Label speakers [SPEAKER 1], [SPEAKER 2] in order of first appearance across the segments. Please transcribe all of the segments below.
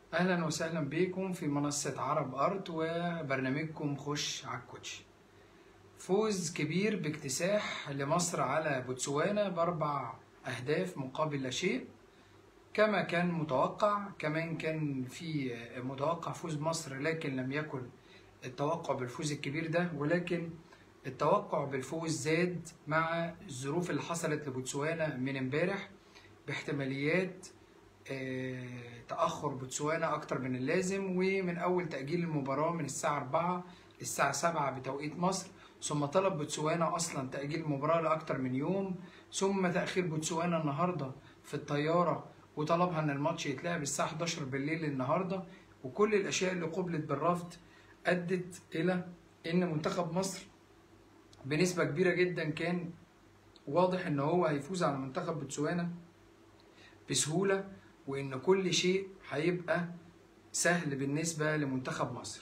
[SPEAKER 1] اهلا وسهلا بكم في منصة عرب ارت وبرنامجكم خش على الكوتش فوز كبير باكتساح لمصر على بوتسوانا باربع اهداف مقابل لا شيء كما كان متوقع كمان كان في متوقع فوز مصر لكن لم يكن التوقع بالفوز الكبير ده ولكن التوقع بالفوز زاد مع الظروف اللي حصلت لبوتسوانا من امبارح باحتماليات آه، تأخر بوتسوانا أكتر من اللازم ومن أول تأجيل المباراة من الساعة 4 للساعة 7 بتوقيت مصر ثم طلب بوتسوانا أصلا تأجيل المباراة لأكتر من يوم ثم تأخير بوتسوانا النهاردة في الطيارة وطلبها إن الماتش يتلعب الساعة 11 بالليل النهاردة وكل الأشياء اللي قبلت بالرفض أدت إلى إن منتخب مصر بنسبة كبيرة جدا كان واضح إن هو هيفوز على منتخب بوتسوانا بسهولة وإن كل شيء هيبقى سهل بالنسبة لمنتخب مصر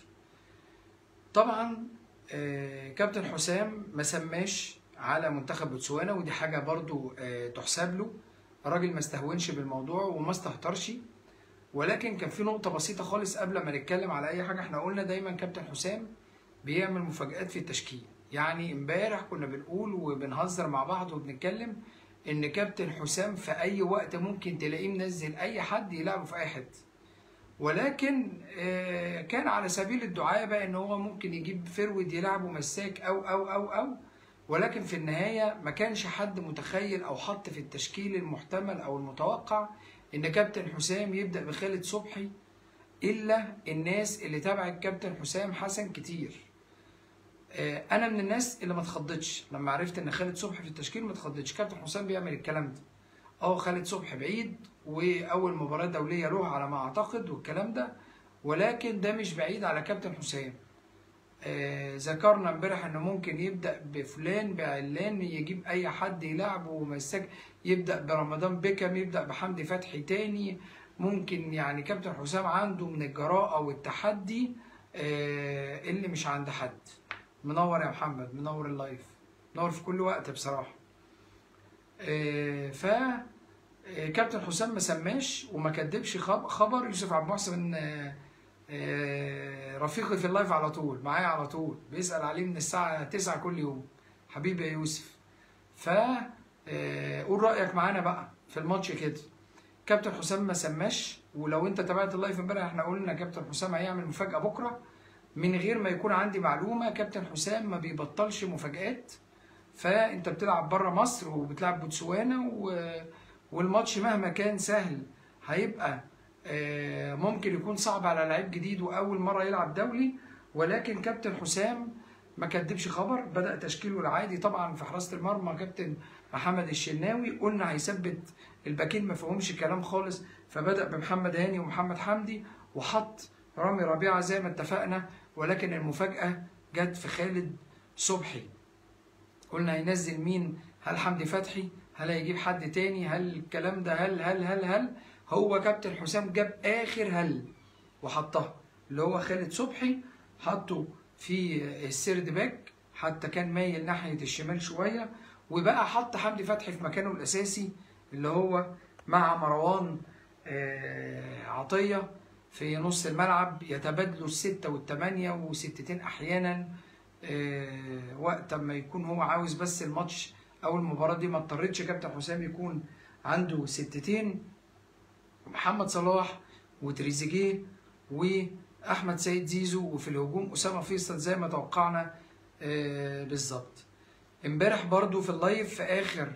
[SPEAKER 1] طبعا آه، كابتن حسام ما سماش على منتخب بوتسوانا ودي حاجة برضو آه، تحسب له الراجل ما استهونش بالموضوع وما استهترش ولكن كان في نقطة بسيطة خالص قبل ما نتكلم على أي حاجة احنا قلنا دايما كابتن حسام بيعمل مفاجآت في التشكيل يعني امبارح كنا بنقول وبنهزر مع بعض وبنتكلم ان كابتن حسام في اي وقت ممكن تلاقيه منزل اي حد يلعبه في اي حته ولكن آه، كان على سبيل الدعابه ان هو ممكن يجيب فرود يلعبه مساك او او او او ولكن في النهايه ما كانش حد متخيل او حط في التشكيل المحتمل او المتوقع ان كابتن حسام يبدا بخالد صبحي الا الناس اللي تابعت كابتن حسام حسن كتير آه، انا من الناس اللي ما اتخضتش لما عرفت ان خالد صبحي في التشكيل ما اتخضتش كابتن حسام بيعمل الكلام ده اه خالد صبحي بعيد واول مباراه دوليه له على ما اعتقد والكلام ده ولكن ده مش بعيد على كابتن حسام آه، ذكرنا امبارح انه ممكن يبدا بفلان بعلان يجيب اي حد يلعبه ومساك يبدا برمضان بيكم يبدا بحمدي فتحي تاني ممكن يعني كابتن حسام عنده من الجراءه والتحدي آه، اللي مش عند حد منور يا محمد منور اللايف منور في كل وقت بصراحه آه، ف آه، كابتن حسام ما سماش وما كدبش خب- خبر يوسف عبد المحسن آه، آه، رفيقي في اللايف على طول معايا على طول بيسأل عليه من الساعة 9 كل يوم حبيبي يا يوسف ف آه، قول رأيك معانا بقى في الماتش كده كابتن حسام ما سماش ولو انت تابعت اللايف امبارح احنا قلنا كابتن حسام هيعمل مفاجأة بكرة من غير ما يكون عندي معلومة كابتن حسام ما بيبطلش مفاجآت فانت بتلعب بره مصر وبتلعب بوتسوانا و... والماتش مهما كان سهل هيبقى آه، ممكن يكون صعب على لعيب جديد واول مره يلعب دولي ولكن كابتن حسام ما كدبش خبر بدا تشكيله العادي طبعا في حراسه المرمى كابتن محمد الشناوي قلنا هيثبت الباكين ما فيهمش كلام خالص فبدا بمحمد هاني ومحمد حمدي وحط رامي ربيعه زي ما اتفقنا ولكن المفاجاه جت في خالد صبحي قلنا هينزل مين هل حمدي فتحي هل هيجيب حد تاني هل الكلام ده هل هل هل هل هو كابتن حسام جاب اخر هل وحطها اللي هو خالد صبحي حطه في السيرد باك حتى كان مايل ناحيه الشمال شويه وبقى حط حمدي فتحي في مكانه الاساسي اللي هو مع مروان آه، عطيه في نص الملعب يتبادلوا الستة والثمانية وستتين أحيانا آه، وقت ما يكون هو عاوز بس الماتش أو المباراة دي ما اضطرتش كابتن حسام يكون عنده ستتين محمد صلاح وتريزيجيه واحمد سيد زيزو وفي الهجوم اسامه فيصل زي ما توقعنا آه، بالظبط امبارح برضو في اللايف في اخر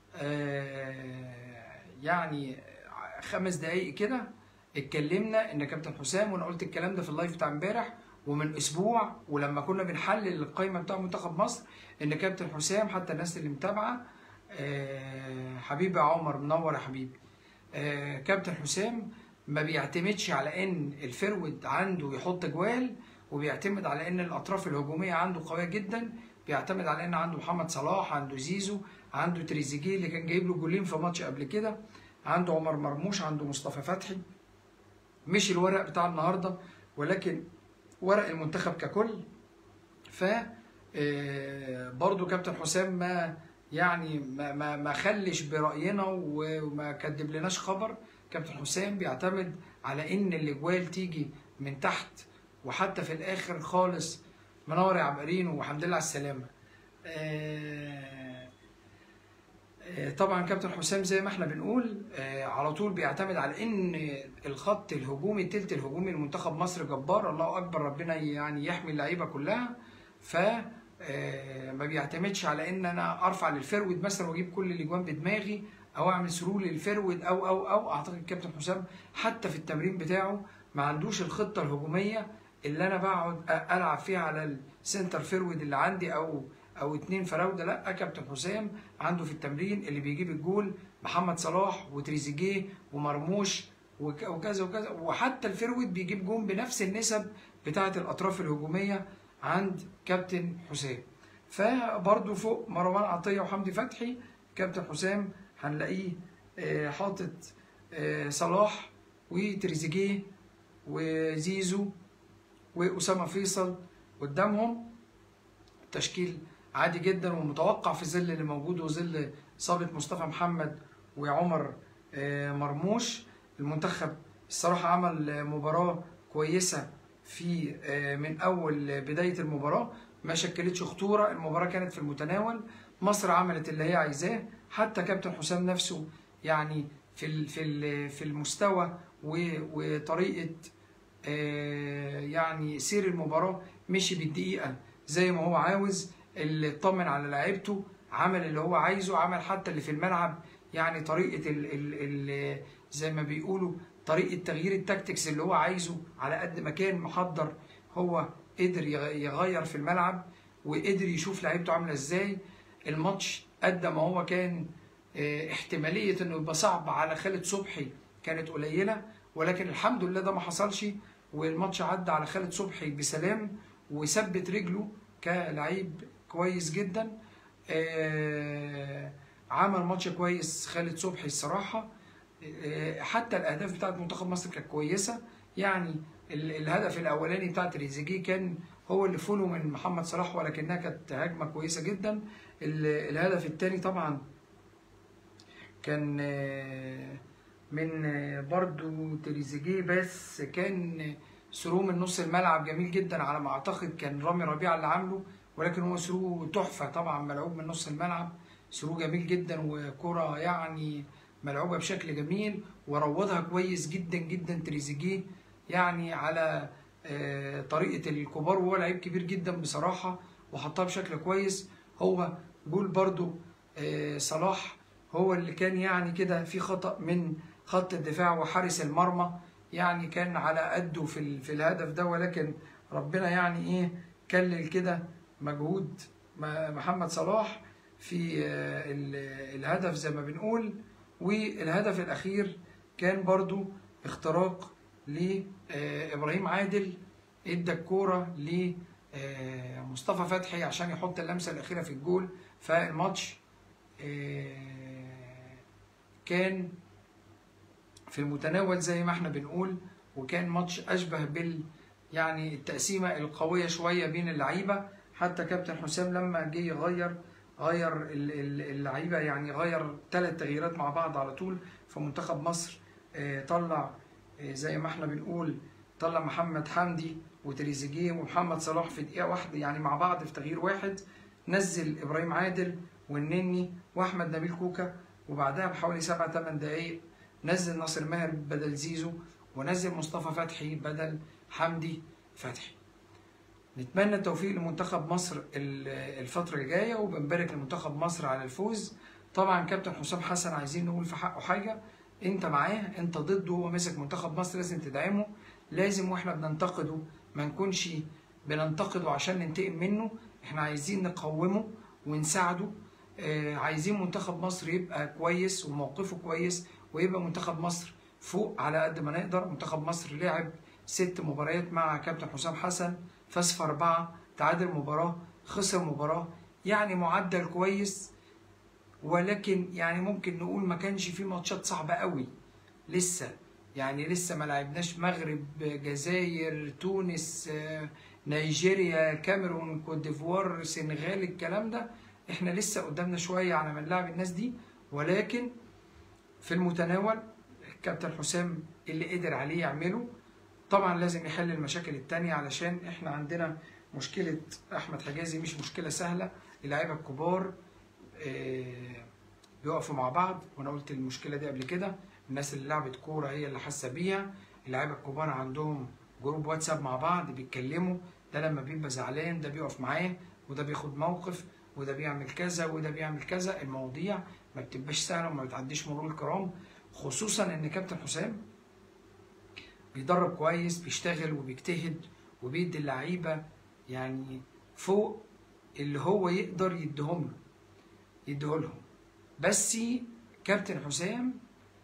[SPEAKER 1] آه، يعني خمس دقايق كده اتكلمنا ان كابتن حسام وانا قلت الكلام ده في اللايف بتاع امبارح ومن اسبوع ولما كنا بنحلل القائمه بتاع منتخب مصر ان كابتن حسام حتى الناس اللي متابعه آه، حبيبي يا عمر منور يا حبيبي آه، كابتن حسام ما بيعتمدش على ان الفرود عنده يحط جوال وبيعتمد على ان الاطراف الهجوميه عنده قويه جدا بيعتمد على ان عنده محمد صلاح عنده زيزو عنده تريزيجيه اللي كان جايب له جولين في ماتش قبل كده عنده عمر مرموش عنده مصطفى فتحي مش الورق بتاع النهارده ولكن ورق المنتخب ككل ف آه، برضو كابتن حسام ما يعني ما ما ما خلش براينا وما كدب لناش خبر كابتن حسام بيعتمد على ان الاجوال تيجي من تحت وحتى في الاخر خالص منور يا عبقرين والحمد لله على السلامه آه، آه، طبعا كابتن حسام زي ما احنا بنقول آه، على طول بيعتمد على ان الخط الهجومي التلت الهجومي لمنتخب مصر جبار الله اكبر ربنا يعني يحمي اللعيبه كلها ف ما بيعتمدش على ان انا ارفع للفرود مثلا واجيب كل الاجوان بدماغي او اعمل سرول للفرود او او او اعتقد الكابتن حسام حتى في التمرين بتاعه ما عندوش الخطه الهجوميه اللي انا بقعد العب فيها على السنتر فيرود اللي عندي او او اتنين فراوده لا كابتن حسام عنده في التمرين اللي بيجيب الجول محمد صلاح وتريزيجيه ومرموش وكذا وكذا وحتى الفيرود بيجيب جون بنفس النسب بتاعه الاطراف الهجوميه عند كابتن حسام فبرضه فوق مروان عطيه وحمدي فتحي كابتن حسام هنلاقيه آه، حاطط آه، صلاح وتريزيجيه وزيزو واسامه فيصل قدامهم تشكيل عادي جدا ومتوقع في ظل اللي موجود وظل اصابه مصطفى محمد وعمر آه، مرموش المنتخب الصراحه عمل مباراه كويسه في من اول بدايه المباراه ما شكلتش خطوره المباراه كانت في المتناول مصر عملت اللي هي عايزاه حتى كابتن حسام نفسه يعني في في في المستوى وطريقه آه، يعني سير المباراه مشي بالدقيقه زي ما هو عاوز اللي اطمن على لعيبته عمل اللي هو عايزه عمل حتى اللي في الملعب يعني طريقه ال ال ال زي ما بيقولوا طريقه تغيير التكتكس اللي هو عايزه على قد ما كان محضر هو قدر يغير في الملعب وقدر يشوف لعيبته عامله ازاي الماتش قد ما هو كان آه، احتماليه انه يبقى صعب على خالد صبحي كانت قليله ولكن الحمد لله ده ما حصلش والماتش عدى على خالد صبحي بسلام وثبت رجله كلعيب كويس جدا آه، عمل ماتش كويس خالد صبحي الصراحه آه، حتى الاهداف بتاعت منتخب مصر كانت كويسه يعني الهدف الاولاني بتاع تريزيجيه كان هو اللي فولو من محمد صلاح ولكنها كانت هجمه كويسه جدا الهدف الثاني طبعا كان آه، من آه، برضو تريزيجيه بس كان ثرو من نص الملعب جميل جدا على ما اعتقد كان رامي ربيعه اللي عامله ولكن هو ثرو تحفه طبعا ملعوب من نص الملعب ثرو جميل جدا وكره يعني ملعوبه بشكل جميل وروضها كويس جدا جدا تريزيجيه يعني على آه، طريقه الكبار وهو لعيب كبير جدا بصراحه وحطها بشكل كويس هو جول برضو آه، صلاح هو اللي كان يعني كده في خطأ من خط الدفاع وحارس المرمى يعني كان على قده في في الهدف ده ولكن ربنا يعني ايه كلل كده مجهود محمد صلاح في آه، الهدف زي ما بنقول والهدف الاخير كان برضو اختراق لابراهيم عادل ادى الكوره لمصطفى فتحي عشان يحط اللمسه الاخيره في الجول فالماتش آه، كان في المتناول زي ما احنا بنقول وكان ماتش اشبه بال يعني التقسيمه القويه شويه بين اللعيبه حتى كابتن حسام لما جه يغير غير اللعيبه يعني غير ثلاث تغييرات مع بعض على طول فمنتخب مصر آه، طلع آه، زي ما احنا بنقول طلع محمد حمدي وتريزيجيه ومحمد صلاح في دقيقه واحده يعني مع بعض في تغيير واحد نزل ابراهيم عادل والنني واحمد نبيل كوكا وبعدها بحوالي سبع ثمان دقايق نزل ناصر ماهر بدل زيزو ونزل مصطفى فتحي بدل حمدي فتحي نتمنى التوفيق لمنتخب مصر الفترة الجاية وبنبارك لمنتخب مصر على الفوز طبعا كابتن حسام حسن عايزين نقول في حقه حاجة انت معاه انت ضده هو ماسك منتخب مصر لازم تدعمه لازم واحنا بننتقده ما نكونش بننتقده عشان ننتقم منه احنا عايزين نقومه ونساعده آه عايزين منتخب مصر يبقى كويس وموقفه كويس ويبقى منتخب مصر فوق على قد ما نقدر منتخب مصر لعب ست مباريات مع كابتن حسام حسن فاز في أربعة تعادل مباراة خسر مباراة يعني معدل كويس ولكن يعني ممكن نقول ما كانش فيه ماتشات صعبة قوي لسه يعني لسه ما لعبناش مغرب جزائر تونس آه، نيجيريا كاميرون كوت ديفوار سنغال الكلام ده احنا لسه قدامنا شويه على ما نلعب الناس دي ولكن في المتناول كابتن حسام اللي قدر عليه يعمله طبعا لازم يحل المشاكل التانية علشان احنا عندنا مشكلة أحمد حجازي مش مشكلة سهلة اللعيبة الكبار آه، بيقفوا مع بعض وأنا قلت المشكلة دي قبل كده الناس اللي لعبت كورة هي اللي حاسة بيها اللعيبة الكبار عندهم جروب واتساب مع بعض بيتكلموا ده لما بيبقى زعلان ده بيقف معاه وده بياخد موقف وده بيعمل كذا وده بيعمل كذا المواضيع ما بتبقاش سهلة وما بتعديش مرور الكرام خصوصا إن كابتن حسام بيدرب كويس بيشتغل وبيجتهد وبيدي اللعيبه يعني فوق اللي هو يقدر يديهم له يديهولهم بس كابتن حسام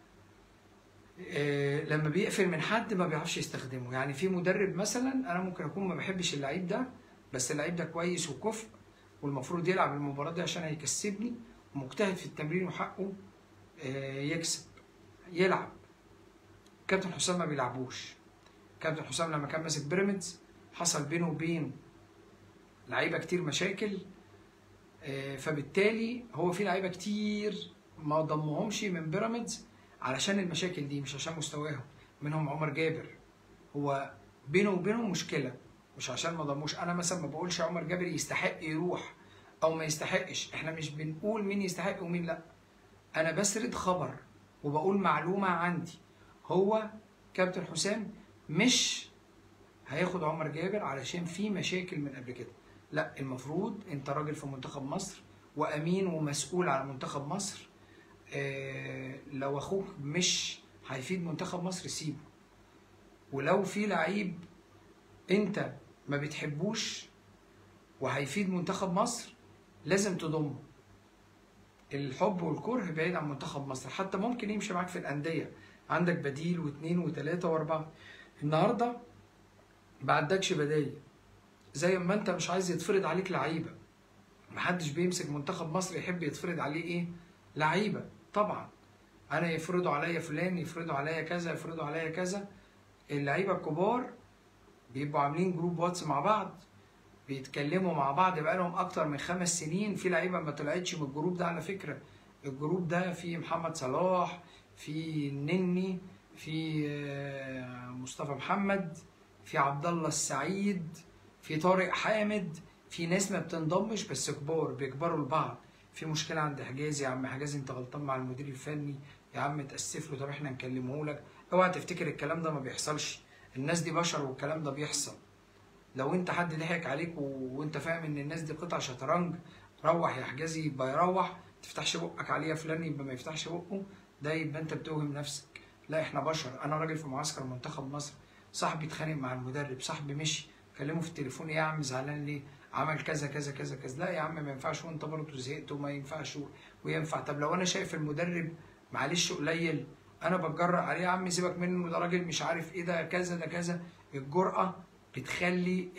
[SPEAKER 1] آه، لما بيقفل من حد ما بيعرفش يستخدمه يعني في مدرب مثلا انا ممكن اكون ما بحبش اللعيب ده بس اللعيب ده كويس وكفء والمفروض يلعب المباراه دي عشان هيكسبني ومجتهد في التمرين وحقه آه، يكسب يلعب كابتن حسام ما بيلعبوش كابتن حسام لما كان ماسك بيراميدز حصل بينه وبين لعيبه كتير مشاكل آه، فبالتالي هو في لعيبه كتير ما ضمهمش من بيراميدز علشان المشاكل دي مش عشان مستواهم منهم عمر جابر هو بينه وبينهم مشكله مش عشان ما ضموش انا مثلا ما بقولش عمر جابر يستحق يروح او ما يستحقش احنا مش بنقول مين يستحق ومين لا انا بسرد خبر وبقول معلومه عندي هو كابتن حسام مش هياخد عمر جابر علشان في مشاكل من قبل كده لا المفروض انت راجل في منتخب مصر وامين ومسؤول على منتخب مصر آه لو اخوك مش هيفيد منتخب مصر سيبه ولو في لعيب انت ما بتحبوش وهيفيد منتخب مصر لازم تضمه الحب والكره بعيد عن منتخب مصر حتى ممكن يمشي معاك في الانديه عندك بديل واثنين وثلاثه واربعه النهارده ما عندكش بدايل زي ما انت مش عايز يتفرض عليك لعيبه محدش بيمسك منتخب مصر يحب يتفرض عليه ايه لعيبه طبعا انا يفرضوا عليا فلان يفرضوا عليا كذا يفرضوا عليا كذا اللعيبه الكبار بيبقوا عاملين جروب واتس مع بعض بيتكلموا مع بعض بقالهم اكتر من خمس سنين في لعيبه ما طلعتش من الجروب ده على فكره الجروب ده فيه محمد صلاح في النني في آه، مصطفى محمد في عبد الله السعيد في طارق حامد في ناس ما بتنضمش بس كبار بيكبروا لبعض في مشكله عند حجازي يا عم حجازي انت غلطان مع المدير الفني يا عم تاسف له طب احنا نكلمه لك اوعى تفتكر الكلام ده ما بيحصلش الناس دي بشر والكلام ده بيحصل لو انت حد ضحك عليك و... وانت فاهم ان الناس دي قطع شطرنج روح يا حجازي يبقى يروح ما تفتحش بقك عليه يا فلان يبقى ما يفتحش بقه ده يبقى انت بتوهم نفسك لا احنا بشر انا راجل في معسكر منتخب مصر صاحبي اتخانق مع المدرب صاحبي مشي كلمه في التليفون ايه يا عم زعلان ليه عمل كذا كذا كذا كذا لا يا عم ما ينفعش وانت برضه زهقت وما ينفعش و- وينفع طب لو انا شايف المدرب معلش قليل انا بتجرأ عليه يا عم سيبك منه ده راجل مش عارف ايه ده كذا ده كذا الجرأة بتخلي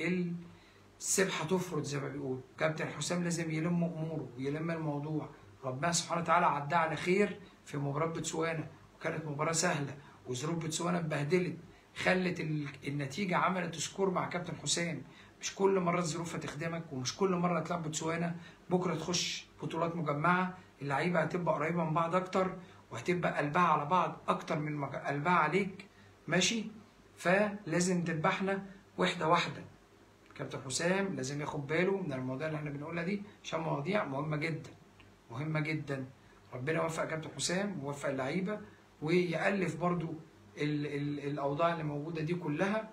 [SPEAKER 1] السبحة تفرط زي ما بيقول كابتن حسام لازم يلم اموره ويلم الموضوع ربنا سبحانه وتعالى عداه على خير في مباراة بتسوانا وكانت مباراة سهلة وظروف بتسوانا اتبهدلت خلت ال- النتيجة عملت سكور مع كابتن حسام مش كل مرة الظروف هتخدمك ومش كل مرة تلعب بتسوانا بكرة تخش بطولات مجمعة اللعيبة هتبقى قريبة من بعض أكتر وهتبقى قلبها على بعض أكتر من ما قلبها عليك ماشي فلازم تذبحنا واحدة واحدة كابتن حسام لازم ياخد باله من المواضيع اللي احنا بنقولها دي عشان مواضيع مهمة جدا مهمة جدا ربنا يوفق كابتن حسام ويوفق اللعيبة ويألف برضو ال ال الأوضاع اللي موجودة دي كلها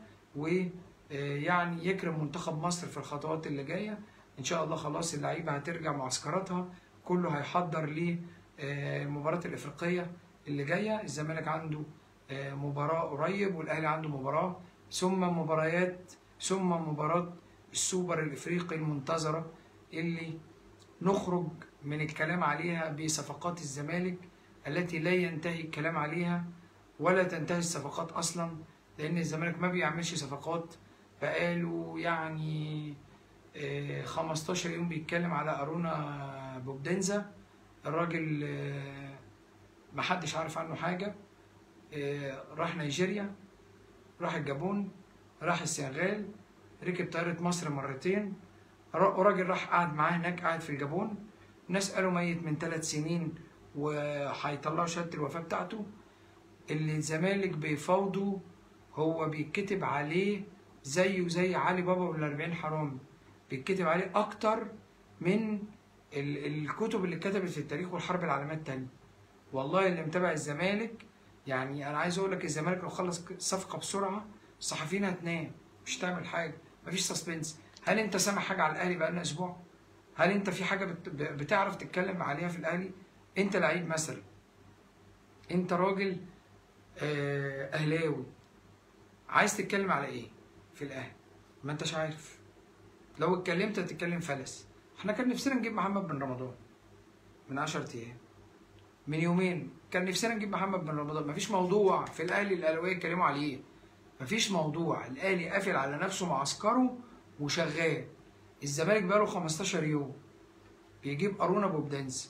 [SPEAKER 1] ويعني يكرم منتخب مصر في الخطوات اللي جاية إن شاء الله خلاص اللعيبة هترجع معسكراتها كله هيحضر للمباراة الإفريقية اللي جاية الزمالك عنده آه، مباراة قريب والأهلي عنده مباراة ثم مباريات ثم مباراة السوبر الإفريقي المنتظرة اللي نخرج من الكلام عليها بصفقات الزمالك التي لا ينتهي الكلام عليها ولا تنتهي الصفقات اصلا لان الزمالك ما بيعملش صفقات بقاله يعني آه، 15 يوم بيتكلم على ارونا بوبدنزا الراجل آه، محدش عارف عنه حاجه آه، راح نيجيريا راح الجابون راح السنغال ركب طياره مصر مرتين را- راجل راح قعد معاه هناك قاعد في الجابون ناس قالوا ميت من ثلاث سنين وهيطلعوا شهاده الوفاه بتاعته اللي الزمالك بيفاوضه هو بيتكتب عليه زيه زي علي بابا والأربعين حرامي بيتكتب عليه أكتر من ال- الكتب اللي اتكتبت في التاريخ والحرب العالمية التانية والله اللي متابع الزمالك يعني أنا عايز أقول لك الزمالك لو خلص الصفقة بسرعة الصحفيين هتنام مش تعمل حاجة مفيش سسبنس هل أنت سامع حاجة على الأهلي بقالنا أسبوع؟ هل أنت في حاجة بت- بتعرف تتكلم عليها في الأهلي؟ أنت لعيب مثلا أنت راجل آه، أهلاوي عايز تتكلم على إيه في الأهلي؟ ما أنتش عارف لو اتكلمت هتتكلم فلس احنا كان نفسنا نجيب محمد بن رمضان من 10 ايام من يومين كان نفسنا نجيب محمد بن رمضان مفيش موضوع في الاهلي الاهلاويه يتكلموا عليه مفيش موضوع الاهلي قافل على نفسه معسكره وشغال الزمالك بقاله 15 يوم بيجيب قارون ابو بدنس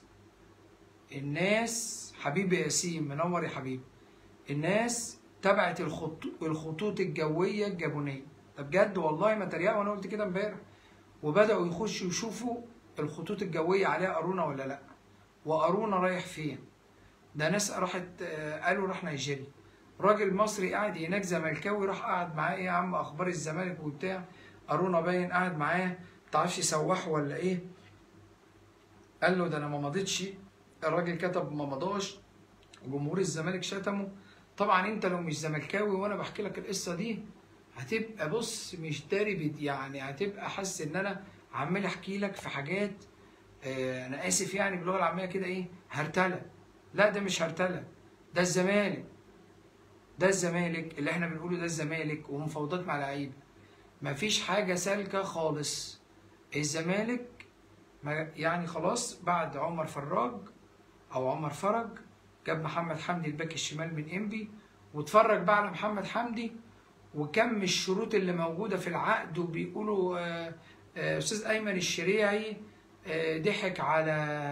[SPEAKER 1] الناس حبيبي ياسين منور يا حبيبي الناس تبعت الخط... الخطوط الجويه الجابونيه ده بجد والله ما تريقه وانا قلت كده امبارح وبداوا يخشوا يشوفوا الخطوط الجويه عليها قارونا ولا لا وقارونا رايح فين ده ناس راحت آه، قالوا راح نيجيريا راجل مصري قاعد هناك زملكاوي راح قعد معاه ايه يا عم اخبار الزمالك وبتاع قارونا باين قاعد معاه متعرفش يسوحه ولا ايه قال له ده انا ما مضيتش الراجل كتب ما مضاش جمهور الزمالك شتمه طبعا انت لو مش زملكاوي وانا بحكي لك القصه دي هتبقى بص مش داري بد- يعني هتبقى حاسس ان انا عمال احكي لك في حاجات آه، انا اسف يعني باللغه العاميه كده ايه هرتله لا ده مش هرتله ده الزمالك ده الزمالك اللي احنا بنقوله ده الزمالك ومفاوضات مع لعيبه مفيش حاجه سالكه خالص الزمالك ما- يعني خلاص بعد عمر فراج او عمر فرج جاب محمد حمدي الباك الشمال من انبي واتفرج بقى على محمد حمدي وكم الشروط اللي موجوده في العقد وبيقولوا آه، آه، استاذ ايمن الشريعي آه، ضحك على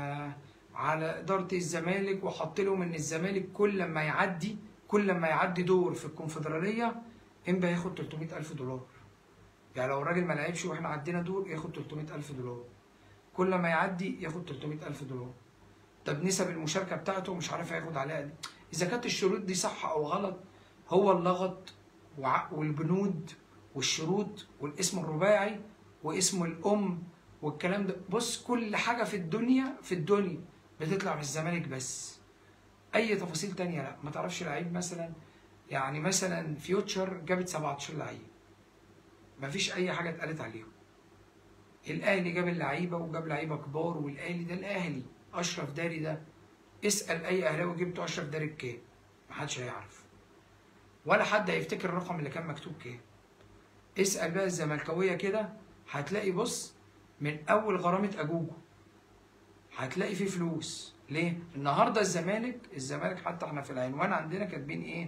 [SPEAKER 1] على اداره الزمالك وحط لهم ان الزمالك كل ما يعدي كل ما يعدي دور في الكونفدراليه انبي هياخد 300 الف دولار يعني لو الراجل ما لعبش واحنا عدينا دور ياخد 300 الف دولار كل ما يعدي ياخد 300 الف دولار طب نسب المشاركه بتاعته مش عارف هياخد عليها دي اذا كانت الشروط دي صح او غلط هو اللغط وع- والبنود والشروط والاسم الرباعي واسم الام والكلام ده بص كل حاجه في الدنيا في الدنيا بتطلع من الزمالك بس اي تفاصيل تانية لا ما تعرفش لعيب مثلا يعني مثلا فيوتشر جابت 17 لعيب مفيش اي حاجه اتقالت عليهم الاهلي جاب اللعيبه وجاب لعيبه كبار والاهلي ده الاهلي اشرف داري ده اسال اي اهلاوي جبته اشرف داري بكام محدش هيعرف ولا حد هيفتكر الرقم اللي كان مكتوب كام اسال بقى الزملكاويه كده هتلاقي بص من اول غرامه اجوجو هتلاقي فيه فلوس ليه النهارده الزمالك الزمالك حتى احنا في العنوان عندنا كاتبين ايه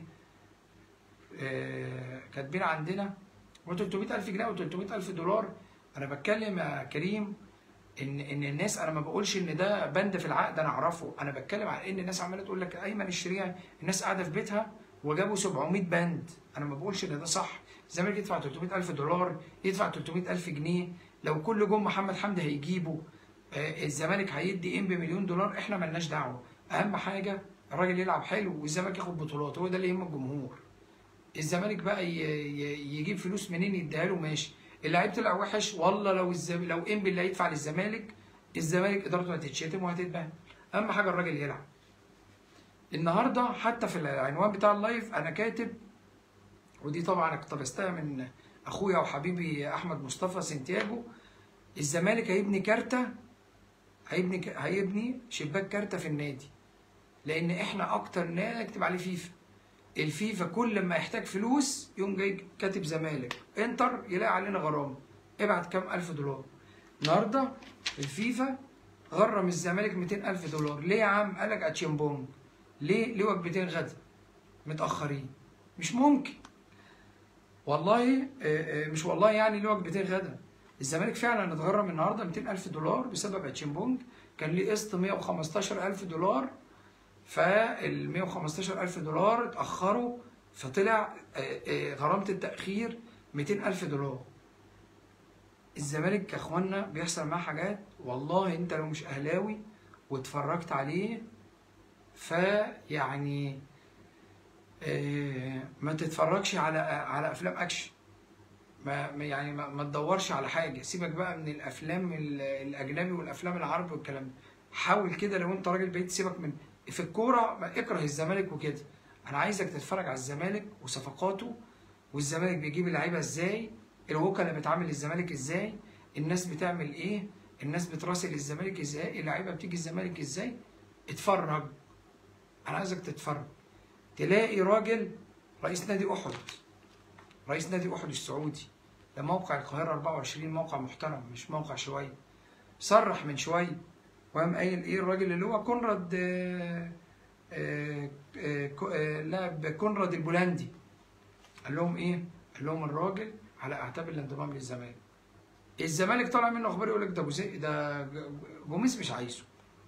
[SPEAKER 1] آه كاتبين عندنا و 300000 جنيه و 300000 دولار انا بتكلم يا كريم ان ان الناس انا ما بقولش ان ده بند في العقد انا اعرفه انا بتكلم على ان الناس عماله تقول لك ايمن الشريعي الناس قاعده في بيتها وجابوا 700 بند انا ما بقولش ان ده صح الزمالك يدفع 300000 دولار يدفع 300000 جنيه لو كل جم محمد حمدي هيجيبه آه، الزمالك هيدي ام بمليون دولار احنا ملناش دعوه اهم حاجه الراجل يلعب حلو والزمالك ياخد بطولات هو ده اللي يهم الجمهور الزمالك بقى ي- ي- يجيب فلوس منين يديها له ماشي اللعيب طلع وحش والله لو الزم... لو انبي اللي هيدفع للزمالك الزمالك ادارته هتتشتم وهتتبهدل اهم حاجه الراجل يلعب النهارده حتى في العنوان بتاع اللايف انا كاتب ودي طبعا اقتبستها من اخويا وحبيبي احمد مصطفى سنتياجو الزمالك هيبني كارته هيبني ك... هيبني شباك كارته في النادي لان احنا اكتر نادي اكتب عليه فيفا الفيفا كل ما يحتاج فلوس يقوم جاي كاتب زمالك انتر يلاقي علينا غرامه ابعت كام الف دولار النهارده الفيفا غرم الزمالك 200 الف دولار ليه يا عم قال لك اتشيمبونج ليه ليه وجبتين غدا متاخرين مش ممكن والله آه، آه، مش والله يعني ليه وجبتين غدا الزمالك فعلا اتغرم النهارده 200 الف دولار بسبب اتشيمبونج كان ليه قسط 115 الف دولار فال 115 ألف دولار اتأخروا فطلع آه، آه، غرامة التأخير 200 ألف دولار الزمالك يا اخوانا بيحصل معاه حاجات والله انت لو مش اهلاوي واتفرجت عليه فيعني آه، ما تتفرجش على على افلام اكشن ما ما- يعني ما, ما تدورش على حاجه سيبك بقى من الافلام ال- الاجنبي والافلام العربي والكلام ده حاول كده لو انت راجل بقيت سيبك من في الكوره ما اكره الزمالك وكده انا عايزك تتفرج على الزمالك وصفقاته والزمالك بيجيب اللعيبه ازاي الوكلاء بتعامل الزمالك ازاي الناس بتعمل ايه الناس بتراسل الزمالك ازاي اللعيبه بتيجي الزمالك ازاي اتفرج انا عايزك تتفرج تلاقي راجل رئيس نادي احد رئيس نادي احد السعودي ده موقع القاهره 24 موقع محترم مش موقع شويه صرح من شويه وقام قايل ايه الراجل اللي هو كونراد آه، آه، آه، كو- آه، لاعب كونراد البولندي قال لهم ايه؟ قال لهم الراجل على اعتاب الانضمام للزمالك الزمالك طالع منه اخبار يقول لك ده جوزي ده ج- جوميز مش عايزه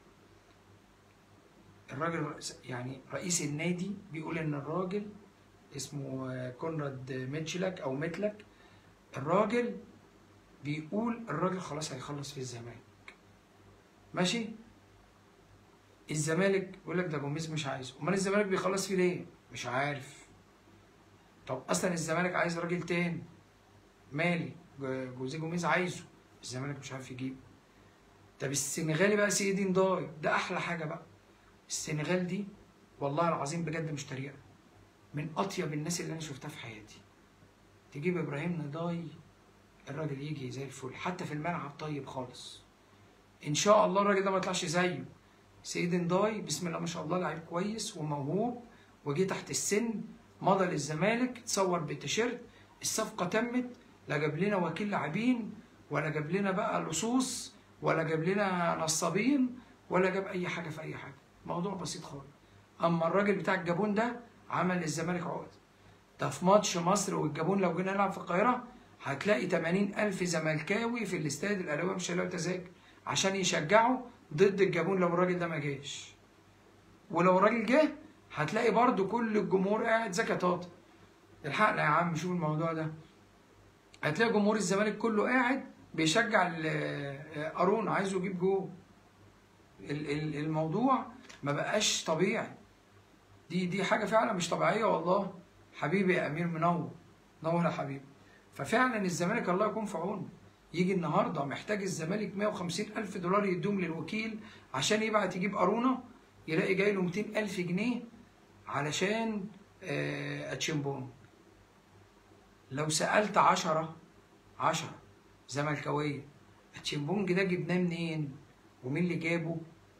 [SPEAKER 1] الراجل رئيس- يعني رئيس النادي بيقول ان الراجل اسمه آه، كونراد ميتشلك او ميتلك الراجل بيقول الراجل خلاص هيخلص في الزمالك ماشي الزمالك يقول لك ده جوميز مش عايزه امال الزمالك بيخلص فيه ليه مش عارف طب اصلا الزمالك عايز راجل تاني مالي ج- جوزيه جوميز عايزه الزمالك مش عارف يجيبه طب السنغالي بقى سيدي نداي ده احلى حاجه بقى السنغال دي والله العظيم بجد مش تريقه من اطيب الناس اللي انا شفتها في حياتي تجيب ابراهيم نداي الراجل يجي زي الفل حتى في الملعب طيب خالص ان شاء الله الراجل ده ما يطلعش زيه سيد نداي بسم الله ما شاء الله لعيب كويس وموهوب وجه تحت السن مضى للزمالك اتصور بالتيشيرت الصفقه تمت لا جاب لنا وكيل لاعبين ولا جاب لنا بقى لصوص ولا جاب لنا نصابين ولا جاب اي حاجه في اي حاجه موضوع بسيط خالص اما الراجل بتاع الجابون ده عمل للزمالك عقد ده في ماتش مصر والجابون لو جينا نلعب في القاهره هتلاقي 80 ألف زملكاوي في الاستاد الأهلاوي مش هيلاقوا تذاكر عشان يشجعوا ضد الجابون لو الراجل ده ما جاش ولو الراجل جه هتلاقي برضو كل الجمهور قاعد زكا طاطا الحقنا يا عم شوف الموضوع ده هتلاقي جمهور الزمالك كله قاعد بيشجع ال- قارون عايزه يجيب جول ال- ال- الموضوع ما بقاش طبيعي دي دي حاجه فعلا مش طبيعيه والله حبيبي يا امير منور نور يا حبيبي ففعلا الزمالك الله يكون في عونه يجي النهارده محتاج الزمالك 150 الف دولار يدوم للوكيل عشان يبعت يجيب قارونه يلاقي جاي له 200 الف جنيه علشان آه، اتشيمبون لو سالت عشرة عشرة زملكاويه اتشيمبونج ده جبناه منين ومين اللي جابه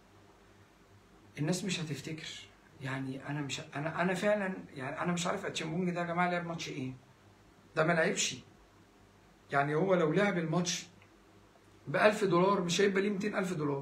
[SPEAKER 1] الناس مش هتفتكر يعني انا مش انا انا فعلا يعني انا مش عارف اتشيمبونج ده يا جماعه لعب ماتش ايه ده ما لعبش يعني هو لو لعب الماتش ب 1000 دولار مش هيبقى ليه 200 الف دولار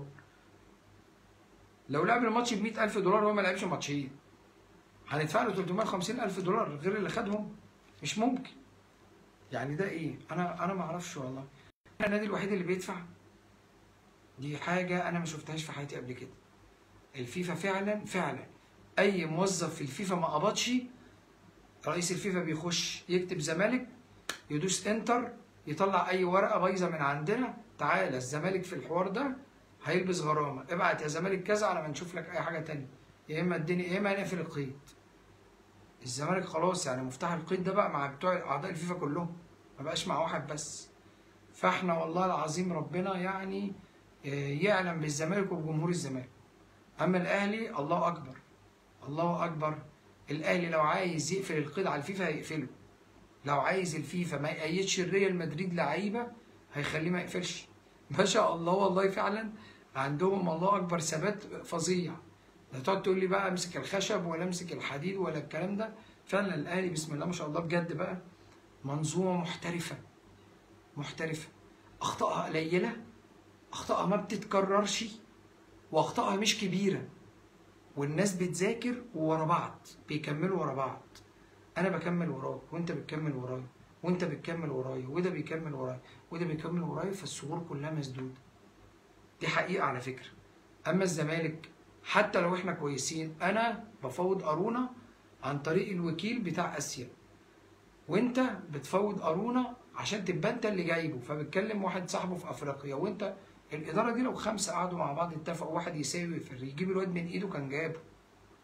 [SPEAKER 1] لو لعب الماتش ب 100 الف دولار هو ما لعبش ماتشين هندفع له 350 الف دولار غير اللي خدهم مش ممكن يعني ده ايه انا انا ما اعرفش والله انا النادي الوحيد اللي بيدفع دي حاجه انا ما شفتهاش في حياتي قبل كده الفيفا فعلا فعلا اي موظف في الفيفا ما قبضش رئيس الفيفا بيخش يكتب زمالك يدوس انتر يطلع اي ورقه بايظه من عندنا تعالى الزمالك في الحوار ده هيلبس غرامه ابعت يا زمالك كذا على ما نشوف لك اي حاجه تانية يا اما الدنيا يا اما هنقفل القيد الزمالك خلاص يعني مفتاح القيد ده بقى مع بتوع اعضاء الفيفا كلهم ما بقاش مع واحد بس فاحنا والله العظيم ربنا يعني آه، يعلم بالزمالك وبجمهور الزمالك اما الاهلي الله اكبر الله اكبر الاهلي لو عايز يقفل القيد على الفيفا هيقفله لو عايز الفيفا ما يأيدش الريال مدريد لعيبه هيخليه ما يقفلش ما شاء الله والله فعلا عندهم الله اكبر ثبات فظيع لا تقعد تقول لي بقى امسك الخشب ولا امسك الحديد ولا الكلام ده فعلا الاهلي بسم الله ما شاء الله بجد بقى منظومه محترفه محترفه اخطائها قليله اخطائها ما بتتكررش واخطائها مش كبيره والناس بتذاكر ورا بعض بيكملوا ورا بعض انا بكمل وراك وانت بتكمل ورايا وانت بتكمل ورايا وده بيكمل ورايا وده بيكمل ورايا فالثغور كلها مسدوده دي حقيقه على فكره اما الزمالك حتى لو احنا كويسين انا بفوض قارونه عن طريق الوكيل بتاع اسيا وانت بتفوض قارونه عشان تبقى انت اللي جايبه فبتكلم واحد صاحبه في افريقيا وانت الاداره دي لو خمسه قعدوا مع بعض اتفقوا واحد يساوي في يجيب الواد من ايده كان جابه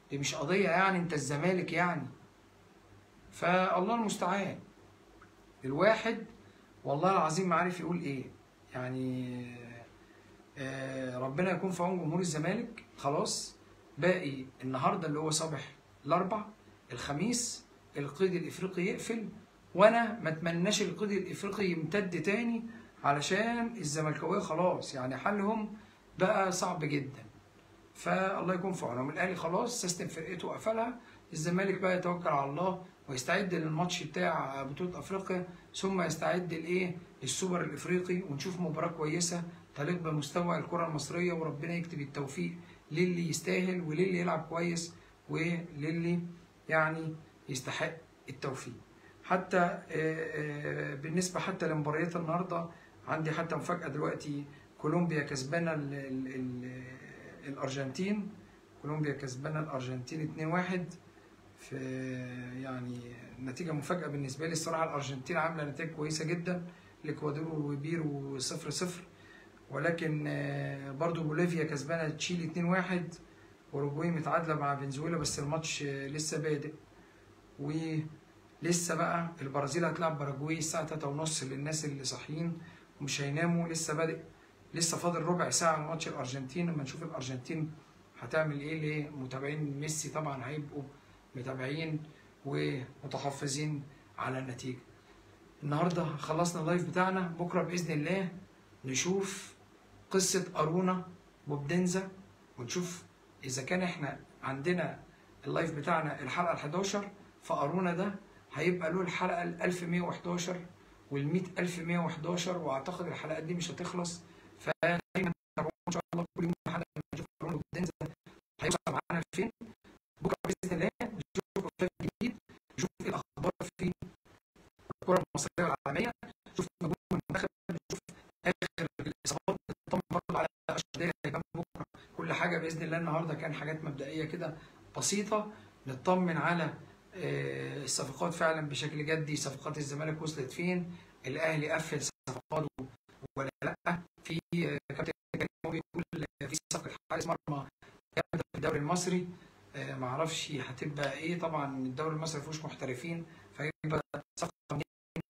[SPEAKER 1] دي مش قضيه يعني انت الزمالك يعني فالله المستعان الواحد والله العظيم ما عارف يقول ايه يعني آه، ربنا يكون في عون جمهور الزمالك خلاص باقي النهارده اللي هو صباح الاربع الخميس القيد الافريقي يقفل وانا ما اتمناش القيد الافريقي يمتد تاني علشان الزملكاويه خلاص يعني حالهم بقى صعب جدا فالله يكون في عونهم الاهلي خلاص سيستم فرقته وقفلها الزمالك بقى يتوكل على الله ويستعد للماتش بتاع بطوله افريقيا ثم يستعد لايه للسوبر الافريقي ونشوف مباراه كويسه تليق بمستوى الكره المصريه وربنا يكتب التوفيق للي يستاهل وللي يلعب كويس وللي يعني يستحق التوفيق حتى آه، آه، بالنسبه حتى لمباريات النهارده عندي حتى مفاجاه دلوقتي كولومبيا كسبانه ال- ال- ال- الارجنتين كولومبيا كسبانه الارجنتين 2-1 في يعني نتيجه مفاجاه بالنسبه لي الصراحه الارجنتين عامله نتائج كويسه جدا الاكوادور وبيرو 0-0 ولكن آه، برضو بوليفيا كسبانه تشيلي 2-1 اوروجواي متعادله مع فنزويلا بس الماتش آه، لسه بادئ ولسه بقى البرازيل هتلعب باراجواي الساعه 3:30 للناس اللي صاحيين ومش هيناموا لسه بادئ لسه فاضل ربع ساعه على ماتش الارجنتين لما نشوف الارجنتين هتعمل ايه لمتابعين ميسي طبعا هيبقوا متابعين ومتحفظين على النتيجه النهارده خلصنا اللايف بتاعنا بكره باذن الله نشوف قصه ارونا وبدنزا ونشوف اذا كان احنا عندنا اللايف بتاعنا الحلقه ال 11 فارونا ده هيبقى له الحلقه ال 1111 وال 100111 واعتقد الحلقات دي مش هتخلص فدايما تابعونا ان شاء الله كل يوم حلقه نشوف ارونا وبدنزا هيوصل معانا لفين بكره باذن الله نشوف لايف جديد نشوف ايه الاخبار في الكره المصريه والعالميه نشوف مجموعه المنتخب نشوف اخر الاصابات نطمن برضه على اشهر هيبقى بكره كل حاجه باذن الله النهارده كان حاجات مبدئيه كده بسيطه نطمن على آه، الصفقات فعلا بشكل جدي صفقات الزمالك وصلت فين الاهلي قفل صفقاته ولا لا في آه، كابتن كريم هو بيقول آه، في صفقه حارس مرمى جامده في الدوري المصري آه، معرفش هتبقى ايه طبعا الدوري المصري ما فيهوش محترفين فهيبقى صفقه منين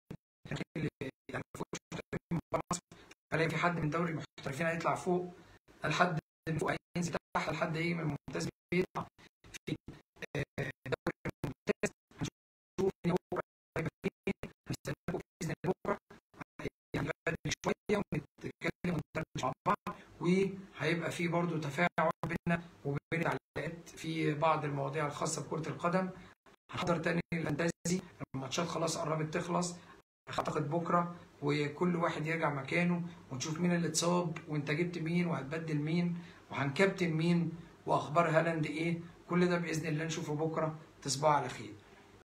[SPEAKER 1] اللي يعني ما فيهوش محترفين من بره مصر فلاقي في حد من دوري المحترفين هيطلع فوق الحد من فوق هينزل تحت لحد ايه من الممتاز بيطلع في آه، الدوري الممتاز هنشوف مين بكره هيبقى فين هنستناكم باذن الله بكره يعني بدري شويه ونتكلم وندردش مع بعض وهيبقى في برضه تفاعل بيننا وبين التعليقات في بعض المواضيع الخاصه بكره القدم هنحضر تاني الفانتازي الماتشات خلاص قربت تخلص اعتقد بكره وكل واحد يرجع مكانه ونشوف مين اللي اتصاب وانت جبت مين وهتبدل مين وهنكابتن مين واخبار هالاند ايه كل ده باذن الله نشوفه بكره تصبحوا على خير